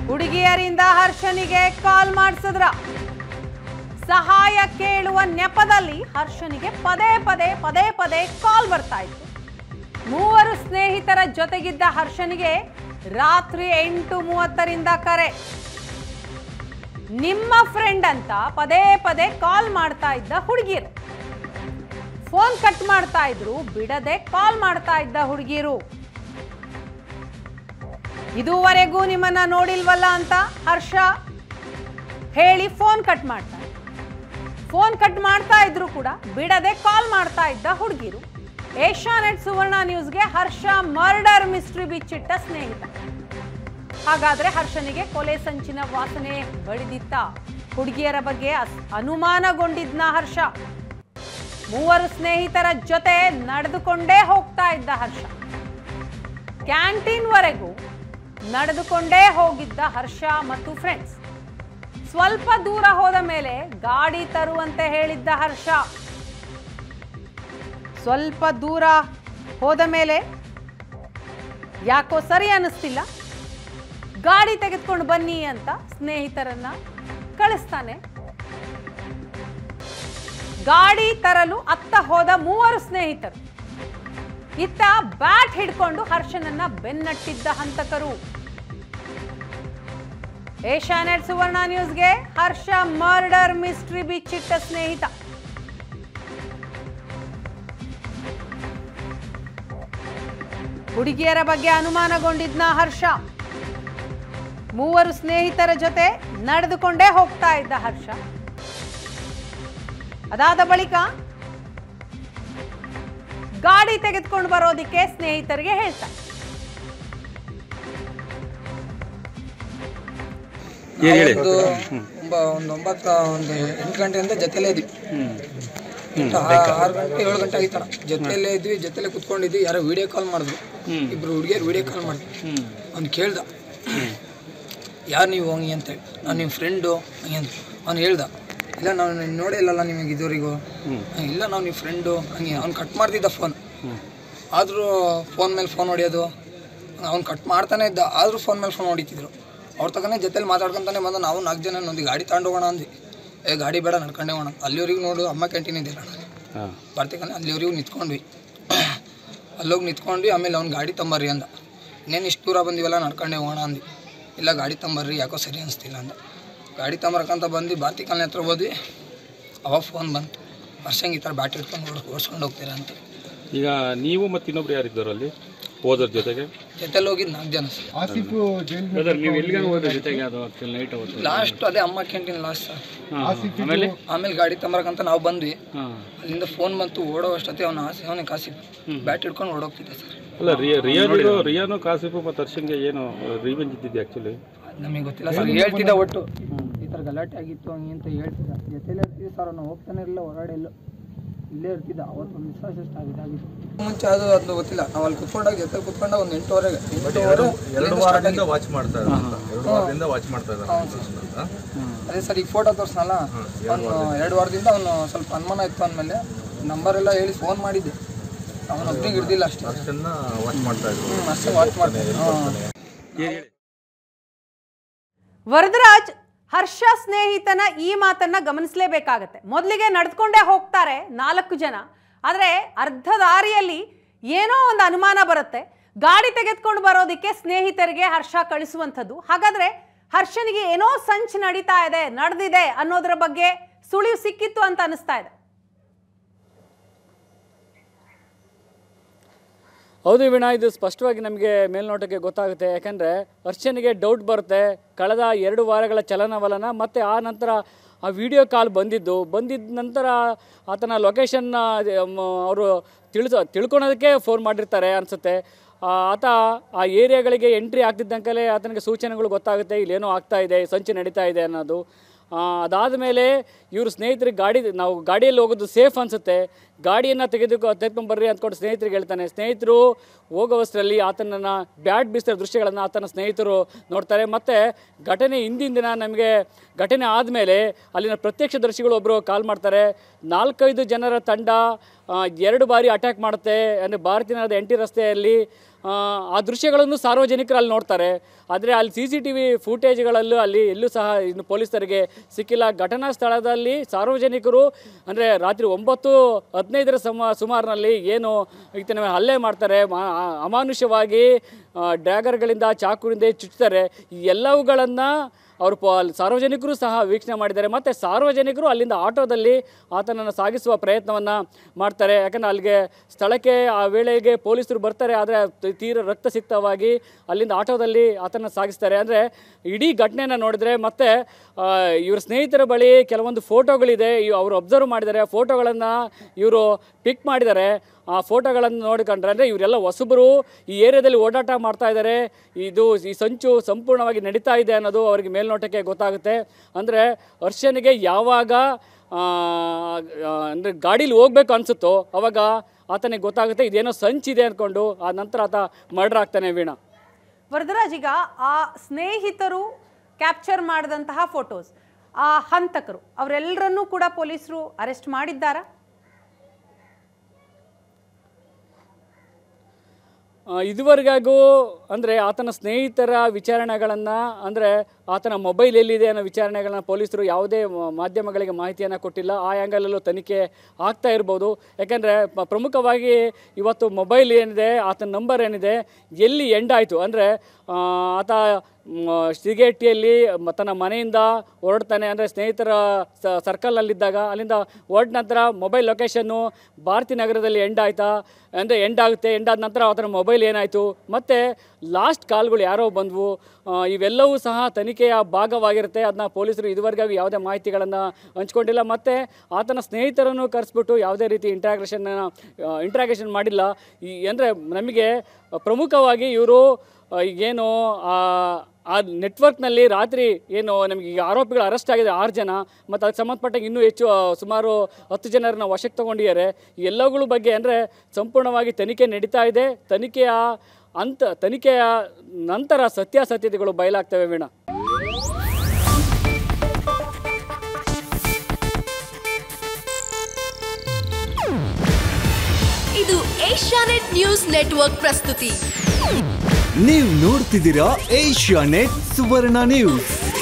ಹುಡುಗಿಯರಿಂದ ಹರ್ಷನಿಗೆ ಕಾಲ್ ಮಾಡಿಸಿದ್ರ ಸಹಾಯ ಕೇಳುವ ನೆಪದಲ್ಲಿ ಹರ್ಷನಿಗೆ ಪದೇ ಪದೇ ಪದೇ ಪದೇ ಕಾಲ್ ಬರ್ತಾ ಇತ್ತು ಮೂವರು ಸ್ನೇಹಿತರ ಜೊತೆಗಿದ್ದ ಹರ್ಷನಿಗೆ ರಾತ್ರಿ ಎಂಟು ಮೂವತ್ತರಿಂದ ಕರೆ ನಿಮ್ಮ ಫ್ರೆಂಡ್ ಅಂತ ಪದೇ ಪದೇ ಕಾಲ್ ಮಾಡ್ತಾ ಇದ್ದ ಹುಡುಗಿರು ಫೋನ್ ಕಟ್ ಮಾಡ್ತಾ ಇದ್ರು ಬಿಡದೆ ಕಾಲ್ ಮಾಡ್ತಾ ಇದ್ದ ಹುಡುಗಿರು ಇದುವರೆಗೂ ನಿಮ್ಮನ್ನ ನೋಡಿಲ್ವಲ್ಲ ಅಂತ ಹರ್ಷ ಹೇಳಿ ಫೋನ್ ಕಟ್ ಮಾಡ್ತಾರೆ ಫೋನ್ ಕಟ್ ಮಾಡ್ತಾ ಇದ್ರು ಕೂಡ ಬಿಡದೆ ಕಾಲ್ ಮಾಡ್ತಾ ಇದ್ದ ಹುಡುಗಿರು ಏಷ್ಯಾನೆಟ್ ಸುವರ್ಣ ನ್ಯೂಸ್ಗೆ ಹರ್ಷ ಮರ್ಡರ್ ಮಿಸ್ಟ್ರಿ ಬಿಚ್ಚಿಟ್ಟ ಸ್ನೇಹಿತ ಹಾಗಾದ್ರೆ ಹರ್ಷನಿಗೆ ಕೊಲೆ ಸಂಚಿನ ವಾಸನೆ ಬಡಿದಿತ್ತ ಹುಡುಗಿಯರ ಬಗ್ಗೆ ಅಸ್- ಅನುಮಾನಗೊಂಡಿದ್ನ ಹರ್ಷ ಮೂವರು ಸ್ನೇಹಿತರ ಜೊತೆ ನಡೆದುಕೊಂಡೇ ಹೋಗ್ತಾ ಇದ್ದ ಹರ್ಷ ಕ್ಯಾಂಟೀನ್ವರೆಗೂ ನಡೆದುಕೊಂಡೇ ಹೋಗಿದ್ದ ಹರ್ಷ ಮತ್ತು ಫ್ರೆಂಡ್ಸ್ ಸ್ವಲ್ಪ ದೂರ ಹೋದ ಮೇಲೆ ಗಾಡಿ ತರುವಂತೆ ಹೇಳಿದ್ದ ಹರ್ಷ ಸ್ವಲ್ಪ ದೂರ ಹೋದ ಮೇಲೆ ಯಾಕೋ ಸರಿ ಅನ್ನಿಸ್ತಿಲ್ಲ ಗಾಡಿ ತೆಗೆದುಕೊಂಡು ಬನ್ನಿ ಅಂತ ಸ್ನೇಹಿತರನ್ನ ಕಳಿಸ್ತಾನೆ ಗಾಡಿ ತರಲು ಅತ್ತ ಹೋದ ಮೂವರು ಸ್ನೇಹಿತರು ಇತ್ತ ಬ್ಯಾಟ್ ಹಿಡ್ಕೊಂಡು ಹರ್ಷನನ್ನ ಬೆನ್ನಟ್ಟಿದ್ದ ಹಂತಕರು ಏಷ್ಯಾನೆಟ್ ಸುವರ್ಣ ನ್ಯೂಸ್ಗೆ ಹರ್ಷ ಮರ್ಡರ್ ಮಿಸ್ಟ್ರಿ ಬಿಚ್ಚಿಟ್ಟ ಸ್ನೇಹಿತ ಹುಡುಗಿಯರ ಬಗ್ಗೆ ಅನುಮಾನಗೊಂಡಿದ್ನ ಹರ್ಷ ಮೂವರು ಸ್ನೇಹಿತರ ಜೊತೆ ನಡೆದುಕೊಂಡೇ ಹೋಗ್ತಾ ಇದ್ದ ಹರ್ಷ ಅದಾದ ಬಳಿಕ ಗಾಡಿ ತೆಗೆದುಕೊಂಡು ಬರೋದಿಕ್ಕೆ ಸ್ನೇಹಿತರಿಗೆ ಹೇಳ್ತಾರೆ ಹೇಳಿ ಹೇಳಿ ಒಂದು ಒಂಬ ಒಂದು ಒಂಬತ್ತು ಒಂದು ಎಂಟು ಗಂಟೆಯಿಂದ ಜೊತೆಲೇ ಇದ್ವಿ ಆರು ಗಂಟೆ ಏಳು ಗಂಟೆ ಆಗಿತ್ತಣ ಜೊತೆಲೇ ಇದ್ವಿ ಜೊತೆಲೇ ಕುತ್ಕೊಂಡಿದ್ವಿ ಯಾರೋ ವಿಡಿಯೋ ಕಾಲ್ ಮಾಡಿದ್ರು ಇಬ್ರು ಹುಡುಗಿಯರು ವಿಡಿಯೋ ಕಾಲ್ ಮಾಡಿದ್ರು ಅವ್ನು ಕೇಳ್ದ ಯಾರು ನೀವು ಹಂಗೆ ಅಂತೇಳಿ ನಾನು ನಿಮ್ಮ ಫ್ರೆಂಡು ಹಂಗೆ ಅಂತ ಅವ್ನು ಹೇಳ್ದ ಇಲ್ಲ ನಾವು ನಿನ್ನ ನೋಡೇ ಇಲ್ಲಲ್ಲ ನಿಮಗೆ ಇದುವರೆಗೂ ಇಲ್ಲ ನಾವು ನಿಮ್ಮ ಫ್ರೆಂಡು ಹಂಗೆ ಅವ್ನು ಕಟ್ ಮಾಡ್ತಿದ್ದ ಫೋನ್ ಆದರೂ ಫೋನ್ ಮೇಲೆ ಫೋನ್ ಹೊಡಿಯೋದು ಅವ್ನು ಕಟ್ ಮಾಡ್ತಾನೆ ಇದ್ದ ಆದರೂ ಫೋನ್ ಮೇಲೆ ಫೋನ್ ಹೊಡಿತಿದ್ರು ಅವ್ರ ತಗನೇ ಜೊತೆಲಿ ಮಾತಾಡ್ಕೊಂತಾನೆ ಬಂದು ನಾವು ನಾಲ್ಕು ಜನ ಒಂದು ಗಾಡಿ ತಗೊಂಡು ಹೋಗೋಣ ಅಂದ್ವಿ ಏ ಗಾಡಿ ಬೇಡ ನಡ್ಕೊಂಡೆ ಹೋಗೋಣ ಅಲ್ಲಿವರೆಗೂ ನೋಡು ಅಮ್ಮ ಕ್ಯಾಂಟೀನ್ ಇದೆಯಲ್ಲ ಹಾಂ ಬರ್ತಿಕಂದ್ರೆ ಅಲ್ಲಿವರೆಗೂ ನಿಂತ್ಕೊಂಡ್ವಿ ಅಲ್ಲೋಗಿ ನಿಂತ್ಕೊಂಡ್ವಿ ಆಮೇಲೆ ಅವ್ನು ಗಾಡಿ ತಂಬರ್ರಿ ಅಂದ ಇನ್ನೇನು ಇಷ್ಟು ದೂರ ಬಂದಿವಲ್ಲ ನಡ್ಕೊಂಡೆ ಹೋಗೋಣ ಅಂದ್ವಿ ಇಲ್ಲ ಗಾಡಿ ತಂಬರ್ರಿ ಯಾಕೋ ಸರಿ ಅನಿಸ್ತಿಲ್ಲ ಅಂದ ಗಾಡಿ ತಂಬರ್ಕಂತ ಬಂದು ಬಾತಿಕಲ್ನ ಹತ್ರ ಹೋದ್ವಿ ಅವಾಗ ಫೋನ್ ಬಂತು ವರ್ಷಂಗೆ ಈ ಥರ ಬ್ಯಾಟ್ರಿ ಇಟ್ಕೊಂಡು ಓಡ್ ಓಡಿಸ್ಕೊಂಡು ಹೋಗ್ತೀರಾ ಅಂತ ಈಗ ನೀವು ಮತ್ತು ಇನ್ನೊಬ್ರು ಯಾರಿದ್ದಾರೆ ಅಲ್ಲಿ ಹೋದ್ರ ಜೊತೆಗೆ ಜೊತೆಲಿ ಹೋಗಿದ್ದು ನಾಲ್ಕು ಜನ ನೀವು ಎಲ್ಲಿಗೆ ಹೋದ್ರೆ ಜೊತೆಗೆ ಅದು ನೈಟ್ ಅವತ್ತು ಲಾಸ್ಟ್ ಅದೇ ಅಮ್ಮ ಕ್ಯಾಂಟೀನ್ ಲಾಸ್ಟ್ ಆಮೇಲೆ ಆಮೇಲೆ ಗಾಡಿ ತಂಬರಕಂತ ನಾವು ಬಂದ್ವಿ ಹಾಂ ಅಲ್ಲಿಂದ ಫೋನ್ ಬಂತು ಓಡೋ ಅಷ್ಟೊತ್ತೆ ಅವ್ನು ಆಸೆ ಅವನೇ ಕಾಸಿಪ್ ಬ್ಯಾಟ್ ಹಿಡ್ಕೊಂಡು ಓಡೋಗ್ತಿದ್ದೆ ಸರ್ ಅಲ್ಲ ರಿಯಾ ರಿಯಾನು ರಿಯಾನು ಕಾಸಿಫು ಮತ್ತು ಹರ್ಷನ್ಗೆ ಏನು ರಿವೆಂಜ್ ಇದ್ದಿದ್ದು ಆ್ಯಕ್ಚುಲಿ ನಮಗೆ ಗೊತ್ತಿಲ್ಲ ಸರ್ ಹೇಳ್ತಿದ್ದ ಒಟ್ಟು ಈ ಥರ ಗಲಾಟೆ ಆಗಿತ್ತು ಹಂಗೆ ಅಂತ ಹೇಳ್ತಿದ್ದ ಜೊತೆಲೇ ಇರ್ತೀವಿ ಸರ್ ನಾವು ಹೋಗ್ತಾನೆ ಇರಲಿಲ್ಲ ಹೊರಗಡೆ ಎಲ್ಲೋ ಇಲ್ಲೇ ಇರ್ತಿದ್ದ ಅವತ್ತೊಂದು ದಿವಸ ಎಷ್ಟು ಆಗಿದ್ದಾಗಿತ್ತು ಮುಂಚೆ ಅದು ಅದು ಗೊತ್ತಿಲ್ಲ ನಾವು ಅಲ್ಲಿ ಕುತ್ಕೊಂಡಾಗ ಜೊತೆ ಕುತ್ಕೊಂಡಾಗ ಒಂದು ಎಂಟುವರೆಗೆ ಎಂಟುವರೆ ಎರಡು ವಾರದಿಂದ ವಾಚ್ ಮಾಡ್ತಾ ಇದ್ದಾರೆ ಎರಡು ವಾರದಿಂದ ವಾಚ್ ಮಾಡ್ತಾ ಇದ್ದಾರೆ ಅದೇ ಸರ್ ಈಗ ಫೋಟೋ ತೋರಿಸ್ನಲ್ಲ ಅವನು ಎರಡು ವಾರದಿಂದ ಅವನು ಸ್ವಲ್ಪ ಅನುಮಾನ ಇತ್ತು ಅಂದಮೇಲೆ ನಂಬರ್ ಎಲ್ಲ ಹೇಳಿ ಫೋನ್ ಮಾಡಿದ್ದೆ ಅವನ ಒಬ್ಬನಿಗೆ ಹಿಡ್ದಿಲ್ಲ ಅಷ್ಟೇ ಅಷ್ಟನ್ನ ವಾಚ್ ಮಾಡ್ತಾ ಇದ್ರು ಹ್ಞೂ ಅಷ್ಟೇ ವಾಚ್ ಮಾಡ್ತೀನಿ ಹಾಂ ವರದರಾಜ್ ಹರ್ಷ ಸ್ನೇಹಿತನ ಈ ಮಾತನ್ನ ಗಮನಿಸಲೇಬೇಕಾಗತ್ತೆ ಮೊದಲಿಗೆ ನಡೆದುಕೊಂಡೇ ಹೋಗ್ತಾರೆ ನಾಲ್ಕು ಜನ ಆದರೆ ಅರ್ಧ ದಾರಿಯಲ್ಲಿ ಏನೋ ಒಂದು ಅನುಮಾನ ಬರುತ್ತೆ ಗಾಡಿ ತೆಗೆದುಕೊಂಡು ಬರೋದಕ್ಕೆ ಸ್ನೇಹಿತರಿಗೆ ಹರ್ಷ ಕಳಿಸುವಂಥದ್ದು ಹಾಗಾದ್ರೆ ಹರ್ಷನಿಗೆ ಏನೋ ಸಂಚು ನಡೀತಾ ಇದೆ ನಡೆದಿದೆ ಅನ್ನೋದರ ಬಗ್ಗೆ ಸುಳಿವು ಸಿಕ್ಕಿತ್ತು ಅಂತ ಅನಿಸ್ತಾ ಇದೆ ಹೌದು ವೀಣಾ ಇದು ಸ್ಪಷ್ಟವಾಗಿ ನಮಗೆ ಮೇಲ್ನೋಟಕ್ಕೆ ಗೊತ್ತಾಗುತ್ತೆ ಯಾಕಂದರೆ ಅರ್ಚನೆಗೆ ಡೌಟ್ ಬರುತ್ತೆ ಕಳೆದ ಎರಡು ವಾರಗಳ ಚಲನವಲನ ಮತ್ತು ಆ ನಂತರ ಆ ವಿಡಿಯೋ ಕಾಲ್ ಬಂದಿದ್ದು ಬಂದಿದ್ದ ನಂತರ ಆತನ ಲೊಕೇಶನ್ನ ಅವರು ತಿಳಿಸ ತಿಳ್ಕೊಳೋದಕ್ಕೆ ಫೋನ್ ಮಾಡಿರ್ತಾರೆ ಅನಿಸುತ್ತೆ ಆತ ಆ ಏರಿಯಾಗಳಿಗೆ ಎಂಟ್ರಿ ಆಗ್ತಿದ್ದಂಕಲೇ ಆತನಿಗೆ ಸೂಚನೆಗಳು ಗೊತ್ತಾಗುತ್ತೆ ಇಲ್ಲೇನೋ ಆಗ್ತಾ ಇದೆ ಸಂಚು ನಡೀತಾ ಇದೆ ಅನ್ನೋದು ಅದಾದ ಮೇಲೆ ಇವರು ಸ್ನೇಹಿತರಿಗೆ ಗಾಡಿ ನಾವು ಗಾಡಿಯಲ್ಲಿ ಹೋಗೋದು ಸೇಫ್ ಅನಿಸುತ್ತೆ ಗಾಡಿಯನ್ನು ತೆಗೆದು ತೆಗೆದುಕೊಂಬರ್ರಿ ಅಂದ್ಕೊಂಡು ಸ್ನೇಹಿತರಿಗೆ ಹೇಳ್ತಾನೆ ಸ್ನೇಹಿತರು ಹೋಗುವಷ್ಟರಲ್ಲಿ ಆತನನ್ನು ಬ್ಯಾಟ್ ಬೀಸಿದ ದೃಶ್ಯಗಳನ್ನು ಆತನ ಸ್ನೇಹಿತರು ನೋಡ್ತಾರೆ ಮತ್ತು ಘಟನೆ ಹಿಂದಿನ ದಿನ ನಮಗೆ ಘಟನೆ ಆದಮೇಲೆ ಅಲ್ಲಿನ ಪ್ರತ್ಯಕ್ಷದರ್ಶಿಗಳು ಒಬ್ಬರು ಕಾಲ್ ಮಾಡ್ತಾರೆ ನಾಲ್ಕೈದು ಜನರ ತಂಡ ಆ, ಎರಡು ಬಾರಿ ಅಟ್ಯಾಕ್ ಮಾಡುತ್ತೆ ಅಂದರೆ ಭಾರತೀಯ ನಗರದ ಎನ್ ಟಿ ರಸ್ತೆಯಲ್ಲಿ ಆ, ಆ ದೃಶ್ಯಗಳನ್ನು ಸಾರ್ವಜನಿಕರು ಅಲ್ಲಿ ನೋಡ್ತಾರೆ ಆದರೆ ಅಲ್ಲಿ ಸಿ ಸಿ ಟಿ ವಿ ಫೂಟೇಜ್ಗಳಲ್ಲೂ ಅಲ್ಲಿ ಎಲ್ಲೂ ಸಹ ಇನ್ನು ಪೊಲೀಸರಿಗೆ ಸಿಕ್ಕಿಲ್ಲ ಘಟನಾ ಸ್ಥಳದಲ್ಲಿ ಸಾರ್ವಜನಿಕರು ಅಂದರೆ ರಾತ್ರಿ ಒಂಬತ್ತು ಹದಿನೈದರ ಸಮ ಸುಮಾರಿನಲ್ಲಿ ಏನು ಈತನ ಮೇಲೆ ಹಲ್ಲೆ ಮಾಡ್ತಾರೆ ಮಾ- ಆ- ಅಮಾನುಷವಾಗಿ ಆ, ಡ್ರ್ಯಾಗರ್ಗಳಿಂದ ಚಾಕುವಿಂದ ಚುಚ್ತಾರೆ ಈ ಎಲ್ಲವುಗಳನ್ನು ಅವರು ಪ ಅಲ್ಲಿ ಸಾರ್ವಜನಿಕರು ಸಹ ವೀಕ್ಷಣೆ ಮಾಡಿದ್ದಾರೆ ಮತ್ತು ಸಾರ್ವಜನಿಕರು ಅಲ್ಲಿಂದ ಆಟೋದಲ್ಲಿ ಆತನನ್ನು ಸಾಗಿಸುವ ಪ್ರಯತ್ನವನ್ನು ಮಾಡ್ತಾರೆ ಯಾಕಂದರೆ ಅಲ್ಲಿಗೆ ಸ್ಥಳಕ್ಕೆ ಆ ವೇಳೆಗೆ ಪೊಲೀಸರು ಬರ್ತಾರೆ ಆದರೆ ತೀರ ರಕ್ತಸಿಕ್ತವಾಗಿ ಅಲ್ಲಿಂದ ಆಟೋದಲ್ಲಿ ಆತನ ಸಾಗಿಸ್ತಾರೆ ಅಂದರೆ ಇಡೀ ಘಟನೆನ ನೋಡಿದ್ರೆ ಮತ್ತೆ ಆ, ಇವ್ರ ಸ್ನೇಹಿತರ ಬಳಿ ಕೆಲವೊಂದು ಫೋಟೋಗಳಿದೆ ಇವ್- ಅವರು ಅಬ್ಸರ್ವ್ ಮಾಡಿದ್ದಾರೆ ಆ ಫೋಟೋಗಳನ್ನು ಇವರು ಪಿಕ್ ಮಾಡಿದ್ದಾರೆ ಆ ಫೋಟೋಗಳನ್ನು ನೋಡಿಕೊಂಡ್ರೆ ಅಂದರೆ ಇವರೆಲ್ಲ ಹೊಸಬರು ಈ ಏರಿಯಾದಲ್ಲಿ ಓಡಾಟ ಮಾಡ್ತಾ ಇದ್ದಾರೆ ಇದು ಈ ಸಂಚು ಸಂಪೂರ್ಣವಾಗಿ ನಡೀತಾ ಇದೆ ಅನ್ನೋದು ಅವರಿಗೆ ಮೇಲ್ನೋಟಕ್ಕೆ ಗೊತ್ತಾಗುತ್ತೆ ಅಂದರೆ ಹರ್ಷನಿಗೆ ಯಾವಾಗ ಅಂದರೆ ಗಾಡೀಲಿ ಹೋಗ್ಬೇಕು ಅನಿಸುತ್ತೋ ಅವಾಗ ಆತನಿಗೆ ಗೊತ್ತಾಗುತ್ತೆ ಇದೇನೋ ಸಂಚಿದೆ ಅಂದ್ಕೊಂಡು ಆ ನಂತರ ಆತ ಮರ್ಡರ್ ಆಗ್ತಾನೆ ವೀಣಾ ವರದರಾಜ್ ಈಗ ಆ ಸ್ನೇಹಿತರು ಕ್ಯಾಪ್ಚರ್ ಮಾಡಿದಂತಹ ಫೋಟೋಸ್ ಆ ಹಂತಕರು ಅವರೆಲ್ಲರನ್ನೂ ಕೂಡ ಪೊಲೀಸರು ಅರೆಸ್ಟ್ ಮಾಡಿದ್ದಾರಾ ಆ, ಇದುವರೆಗಾಗೂ ಅಂದರೆ ಆತನ ಸ್ನೇಹಿತರ ವಿಚಾರಣೆಗಳನ್ನು ಅಂದರೆ ಆತನ ಮೊಬೈಲ್ ಎಲ್ಲಿದೆ ಅನ್ನೋ ವಿಚಾರಣೆಗಳನ್ನ ಪೊಲೀಸರು ಯಾವುದೇ ಮ- ಮಾಧ್ಯಮಗಳಿಗೆ ಮಾಹಿತಿಯನ್ನು ಕೊಟ್ಟಿಲ್ಲ ಆ ಆ್ಯಂಗಲಲ್ಲೂ ತನಿಖೆ ಆಗ್ತಾ ಇರ್ಬೋದು ಯಾಕೆಂದರೆ ಪ್ರಮುಖವಾಗಿ ಇವತ್ತು ಮೊಬೈಲ್ ಏನಿದೆ ಆತನ ನಂಬರ್ ಏನಿದೆ ಎಲ್ಲಿ ಎಂಡ್ ಆಯಿತು ಅಂದರೆ ಆತ ಮ್, ಸಿಗೇಟಿಯಲ್ಲಿ ಮ- ತನ್ನ ಮನೆಯಿಂದ ಹೊರಡ್ತಾನೆ ಅಂದರೆ ಸ್ನೇಹಿತರ ಸ- ಸರ್ಕಲ್ನಲ್ಲಿದ್ದಾಗ ಅಲ್ಲಿಂದ ಹೊರಟ ನಂತರ ಮೊಬೈಲ್ ಲೊಕೇಶನ್ನು ಭಾರತಿ ನಗರದಲ್ಲಿ ಎಂಡ್ ಆಯ್ತಾ ಅಂದರೆ ಎಂಡ್ ಆಗುತ್ತೆ ಎಂಡ್ ಆದ ನಂತರ ಆತನ ಮೊಬೈಲ್ ಏನಾಯಿತು ಮತ್ತು ಲಾಸ್ಟ್ ಕಾಲ್ಗಳು ಯಾರೋ ಬಂದವು ಇವೆಲ್ಲವೂ ಸಹ ತನಿಖೆಯ ಭಾಗವಾಗಿರುತ್ತೆ ಅದನ್ನ ಪೊಲೀಸರು ಇದುವರೆಗೂ ಯಾವುದೇ ಮಾಹಿತಿಗಳನ್ನು ಹಂಚ್ಕೊಂಡಿಲ್ಲ ಮತ್ತು ಆತನ ಸ್ನೇಹಿತರನ್ನು ಕರೆಸ್ಬಿಟ್ಟು ಯಾವುದೇ ರೀತಿ ಇಂಟ್ರಾಗ್ರೇಷನ್ ಇಂಟ್ರಾಗೇಷನ್ ಮಾಡಿಲ್ಲ ಈ ಅಂದರೆ ನಮಗೆ ಪ್ರಮುಖವಾಗಿ ಇವರು ಏನು ಆ ಆ ನೆಟ್ವರ್ಕ್ನಲ್ಲಿ ರಾತ್ರಿ ಏನು ನಮಗೆ ಈಗ ಆರೋಪಿಗಳು ಅರೆಸ್ಟ್ ಆಗಿದೆ ಆರು ಜನ ಮತ್ತು ಅದಕ್ಕೆ ಸಂಬಂಧಪಟ್ಟಂಗೆ ಇನ್ನೂ ಹೆಚ್ಚು ಆ, ಸುಮಾರು ಹತ್ತು ಜನರನ್ನ ವಶಕ್ಕೆ ತಗೊಂಡಿದ್ದಾರೆ ಈ ಎಲ್ಲವುಗಳ ಬಗ್ಗೆ ಅಂದರೆ ಸಂಪೂರ್ಣವಾಗಿ ತನಿಖೆ ನಡೀತಾ ಇದೆ ತನಿಖೆಯ ಅಂತ ತನಿಖೆಯ ನಂತರ ಸತ್ಯಾಸತ್ಯತೆಗಳು ಬಯಲಾಗ್ತವೆ ವೀಣಾ ಇದು ಏಷ್ಯಾನೆಟ್ ನ್ಯೂಸ್ ನೆಟ್ವರ್ಕ್ ಪ್ರಸ್ತುತಿ ನೀವು ನೋಡ್ತಿದ್ದೀರಾ ಏಷ್ಯಾ ನೆಟ್ ಸುವರ್ಣ ನ್ಯೂಸ್